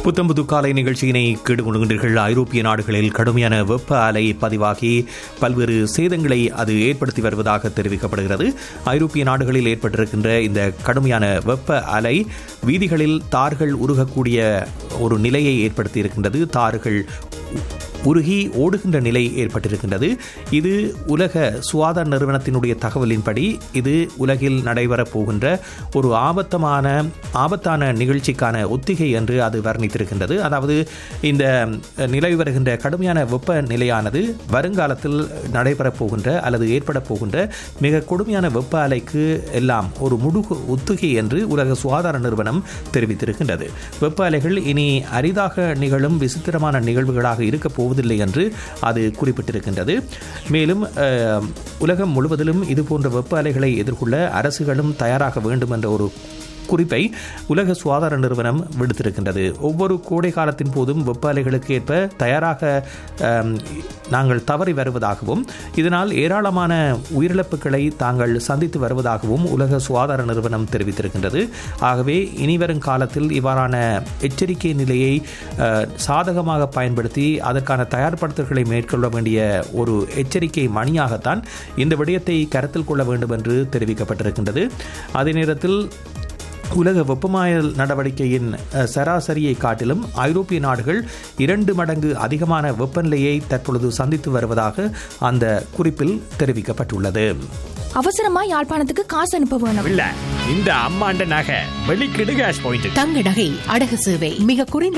புத்தம்புது காலை நிகழ்ச்சியினை கேட்டுக்கொள்கின்றீர்கள் ஐரோப்பிய நாடுகளில் கடுமையான வெப்ப அலை பதிவாகி பல்வேறு சேதங்களை அது ஏற்படுத்தி வருவதாக தெரிவிக்கப்படுகிறது ஐரோப்பிய நாடுகளில் ஏற்பட்டிருக்கின்ற இந்த கடுமையான வெப்ப அலை வீதிகளில் தார்கள் உருகக்கூடிய ஒரு நிலையை ஏற்படுத்தி இருக்கின்றது தார்கள் உருகி ஓடுகின்ற நிலை ஏற்பட்டிருக்கின்றது இது உலக சுகாதார நிறுவனத்தினுடைய தகவலின்படி இது உலகில் நடைபெறப் போகின்ற ஒரு ஆபத்தமான ஆபத்தான நிகழ்ச்சிக்கான ஒத்திகை என்று அது வர்ணித்திருக்கின்றது அதாவது இந்த நிலவி வருகின்ற கடுமையான வெப்ப நிலையானது வருங்காலத்தில் நடைபெறப் போகின்ற அல்லது ஏற்பட போகின்ற மிக கொடுமையான வெப்ப அலைக்கு எல்லாம் ஒரு முடுகு ஒத்திகை என்று உலக சுகாதார நிறுவனம் தெரிவித்திருக்கின்றது வெப்ப அலைகள் இனி அரிதாக நிகழும் விசித்திரமான நிகழ்வுகளாக இருக்கப் போவதில்லை என்று அது குறிப்பிட்டிருக்கின்றது மேலும் அஹ், உலகம் முழுவதிலும் இதுபோன்ற வெப்ப அலைகளை எதிர்கொள்ள அரசுகளும் தயாராக வேண்டும் என்ற ஒரு குறிப்பை உலக சுகாதார நிறுவனம் விடுத்திருக்கின்றது ஒவ்வொரு கோடை காலத்தின் போதும் வெப்ப அலைகளுக்கு ஏற்ப தயாராக அம், நாங்கள் தவறி வருவதாகவும் இதனால் ஏராளமான உயிரிழப்புகளை தாங்கள் சந்தித்து வருவதாகவும் உலக சுகாதார நிறுவனம் தெரிவித்திருக்கின்றது ஆகவே இனிவரும் காலத்தில் இவ்வாறான எச்சரிக்கை நிலையை அஹ், சாதகமாக பயன்படுத்தி அதற்கான தயார்படுத்தல்களை மேற்கொள்ள வேண்டிய ஒரு எச்சரிக்கை மணியாகத்தான் இந்த விடயத்தை கருத்தில் கொள்ள வேண்டும் என்று தெரிவிக்கப்பட்டிருக்கின்றது அதே நேரத்தில் உலக வெப்பமாயல் நடவடிக்கையின் அஹ், சராசரியை காட்டிலும் ஐரோப்பிய நாடுகள் இரண்டு மடங்கு அதிகமான வெப்பநிலையை தற்பொழுது சந்தித்து வருவதாக அந்த குறிப்பில் தெரிவிக்கப்பட்டுள்ளது அவசரமா யாழ்ப்பாணத்துக்கு காசு அனுப்ப வேணும் இல்ல இந்த அம்மாண்ட நகை வெளிக்கிடு கேஷ் பாயிண்ட் தங்க நகை அடகு சேவை மிக குறைந்த